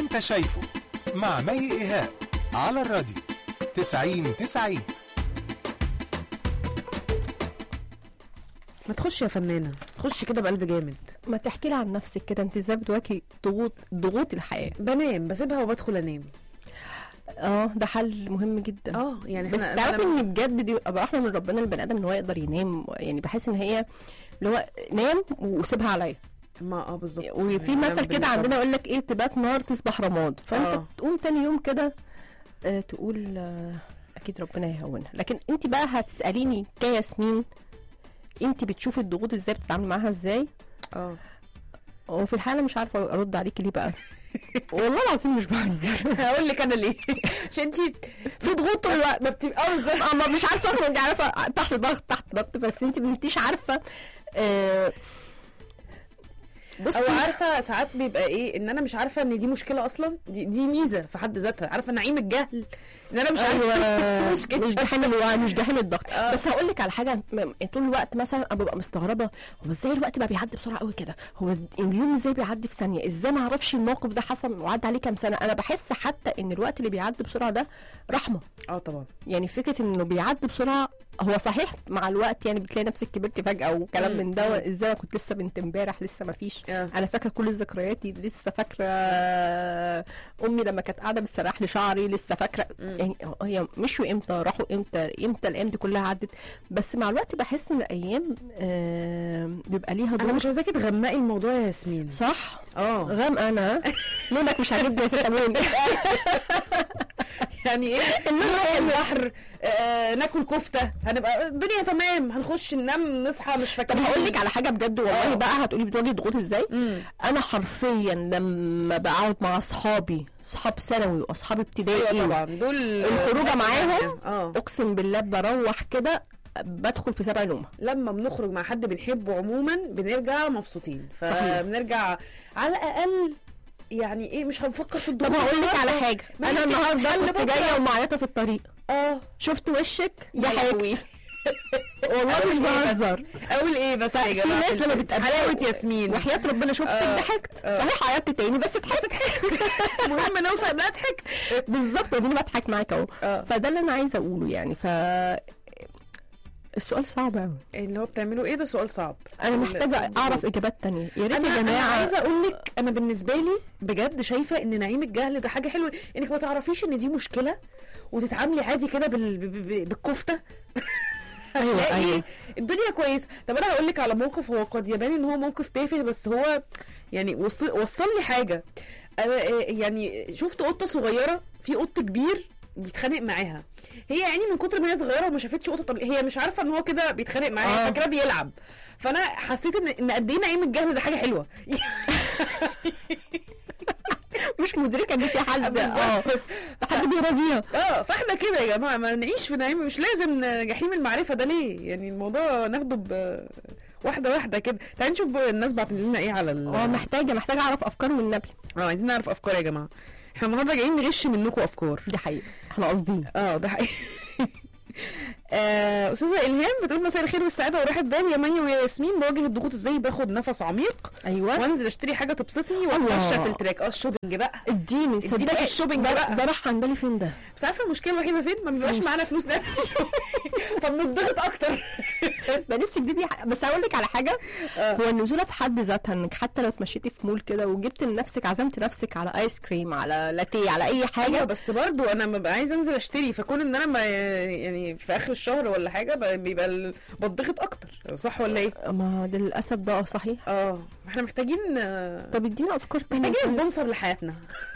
انت شايفه مع مي ايهاب على الراديو 90 90 ما تخش يا فنانه خش كده بقلب جامد ما تحكي لي عن نفسك كده انت ازاي بتواجهي ضغوط ضغوط الحياه بنام بسيبها وبدخل انام اه ده حل مهم جدا اه يعني بس إحنا- تعرفي أنا- ان بجد دي بقى رحمه من ربنا البني ادم ان هو يقدر ينام يعني بحس ان هي اللي هو نام وسيبها عليا ما اه بالظبط وفي يعني مثل أنا كده بالنسبة عندنا يقول لك ايه تبات نار تصبح رماد فانت آه. تقوم تاني يوم كده آه تقول آه اكيد ربنا يهونها لكن انت بقى هتساليني كياسمين انت بتشوفي الضغوط ازاي بتتعاملي معاها ازاي اه وفي الحاله مش عارفه ارد عليكي ليه بقى والله العظيم مش بهزر هقول لك انا ليه عشان انت في ضغوط طول الوقت ما بتبقى اه بالظبط اما مش عارفه اخرج عارفه تحت ضغط تحت ضغط بس انت ما انتيش عارفه آه بصي او عارفه ساعات بيبقى ايه ان انا مش عارفه ان دي مشكله اصلا دي دي ميزه في حد ذاتها عارفه نعيم الجهل ان انا مش عارفه ايوه مش كده مش ده حمل الوعي مش ده حمل الضغط آه. بس هقول لك على حاجه م- طول الوقت مثلا انا ببقى مستغربه هو ازاي الوقت بقى بيعدي بسرعه قوي كده هو اليوم ازاي بيعدي في ثانيه ازاي ما اعرفش الموقف ده حصل وعدى عليه كام سنه انا بحس حتى ان الوقت اللي بيعدي بسرعه ده رحمه اه طبعا يعني فكره انه بيعدي بسرعه هو صحيح مع الوقت يعني بتلاقي نفسك كبرتي فجاه وكلام مم. من ده ازاي انا كنت لسه بنت امبارح لسه ما فيش آه. انا فاكره كل ذكرياتي لسه فاكره امي لما كانت قاعده بتسرح لي شعري لسه فاكره يعني هي مشوا امتى راحوا امتى امتى الايام دي كلها عدت بس مع الوقت بحس ان الايام آه بيبقى ليها انا دور مش عايزاكي تغمقي الموضوع يا ياسمين صح اه غام انا لونك مش عاجبني يا ست امون يعني ايه نروح البحر آه ناكل كفته هنبقى الدنيا تمام هنخش ننام نصحى مش طب فاكرين هقول لك على حاجه بجد والله آه. بقى هتقولي بتواجهي ضغوط ازاي مم. انا حرفيا لما بقعد مع اصحابي اصحاب ثانوي واصحاب ابتدائي ايوه طبعا دول الخروجه معاهم اه اقسم بالله بروح كده بدخل في سبع نومه لما بنخرج مع حد بنحبه عموما بنرجع مبسوطين صحيح. فبنرجع على الاقل يعني ايه مش هنفكر في الضغوط طب هقول لك على النهاردة. حاجه ما انا يمكن النهارده حل كنت بكرة. جايه ومعيطه في الطريق اه شفت وشك يا يا لهوي. حبيبتي والله مش بهزر اقول ايه بس يا في جماعه ناس لما بتقابلها حلاوه ياسمين وحياه ربنا شفتك آه. ضحكت آه. صحيح عيطت تاني بس ضحكت المهم نوصل نضحك بالظبط وديني بضحك معاك اهو آه. فده اللي انا عايزه اقوله يعني ف السؤال صعب قوي اللي هو بتعملوا ايه ده سؤال صعب انا محتاجه اعرف اجابات تانية يا ريت انا يا انا جماعه عايزه اقول لك انا بالنسبه لي بجد شايفه ان نعيم الجهل ده حاجه حلوه انك ما تعرفيش ان دي مشكله وتتعاملي عادي كده بال... ب- ب- بالكفته أيوة، هتلاقي أيوة. الدنيا كويسه طب انا هقول لك على موقف هو قد يبان ان هو موقف تافه بس هو يعني وصل, وصل لي حاجه انا آه، يعني شفت قطه صغيره في قط كبير بيتخانق معاها هي يعني من كتر ما هي صغيره وما شافتش قطه طب هي مش عارفه ان هو كده بيتخانق معاها آه. فاكراه بيلعب فانا حسيت ان ان قد ايه نعيم الجهل ده حاجه حلوه مش مدركه ان في حد اه بالظبط. حد بيرازيها اه فاحنا كده يا جماعه ما نعيش في نعيم مش لازم جحيم المعرفه ده ليه يعني الموضوع ناخده ب واحده واحده كده تعالي نشوف بقى الناس بعتت لنا ايه على ال اه محتاجه محتاجه اعرف افكار من النبي اه عايزين نعرف افكار يا جماعه احنا النهارده جايين نغش منكم افكار دي حقيقه احنا قاصدين اه ده حقيقي آه، استاذه الهام بتقول مساء الخير والسعاده وراحه بال يا مي ويا ياسمين بواجه الضغوط ازاي باخد نفس عميق ايوه وانزل اشتري حاجه تبسطني الله. واتمشى في التراك اه الشوبينج بقى اديني اديني في صدقي الشوبينج ده, بقى. ده راح عن بالي فين ده بس عارفه المشكله الوحيده فين ما بيبقاش فلوس. معانا فلوس ده فبنضغط اكتر ده نفسي تجيبي ح- بس هقول لك على حاجه هو النزوله في حد ذاتها انك حتى لو اتمشيتي في مول كده وجبت لنفسك عزمت نفسك على ايس كريم على لاتيه على اي ايوه حاجه بس برضو انا ببقى عايزه انزل اشتري فكون ان انا ما يعني في اخر الشهر ولا حاجه ب- بيبقى ال- بتضغط اكتر صح ولا ايه؟ ما ده للاسف ده آه صحيح اه احنا محتاجين آه، طب ادينا افكار تانية محتاجين سبونسر لحياتنا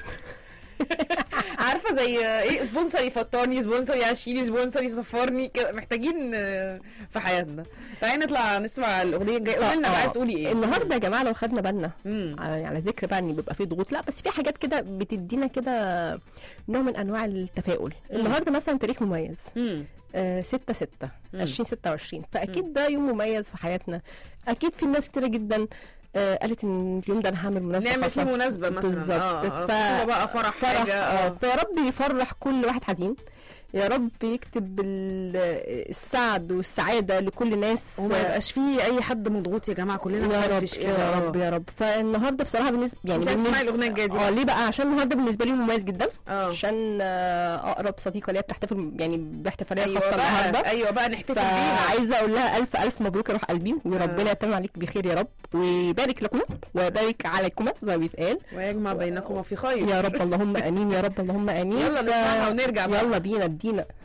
عارفه زي آه، ايه سبونسر يفطرني سبونسر يعشيني سبونسر يسفرني كده محتاجين آه، في حياتنا تعالي نطلع نسمع الاغنيه الجايه قولي لنا بقى عايز تقولي ايه النهارده يا جماعه لو خدنا بالنا امم على على ذكر بقى ان بيبقى فيه ضغوط لا بس في حاجات كده بتدينا كده نوع من انواع التفاؤل النهارده مثلا تاريخ مميز امم 6 6 مم. 2026 فاكيد ده يوم مميز في حياتنا اكيد في ناس كتيره جدا آه، قالت ان اليوم ده انا هعمل مناسبه نعمل فيه خاصه مناسبه مثلا بالظبط اه ف... ف... بقى فرح فرح حاجه اه اه فيا رب يفرح كل واحد حزين يا رب يكتب ال- السعد والسعاده لكل الناس وما يبقاش فيه اي حد مضغوط يا جماعه كلنا يا رب نفرفش كده يا آه. رب يا رب فالنهارده بصراحه بالنسبه يعني انت عايز بالنسبة- تسمعي الاغنيه الجايه دي اه ليه بقى عشان النهارده بالنسبه لي مميز جدا اه عشان آه، اقرب صديقه ليا بتحتفل يعني باحتفاليه ايوه خاصه النهارده بقى ايوه بقى نحتفل بيها فعايزه اقول لها الف الف مبروك يا روح قلبي وربنا آه. يتمم عليك بخير يا رب ويبارك لكم ويبارك عليكم زي ما بيتقال ويجمع بينكم في خير يا رب اللهم امين يا رب اللهم امين يلا ف- نسمعها ونرجع بقى يلا بينا ادينا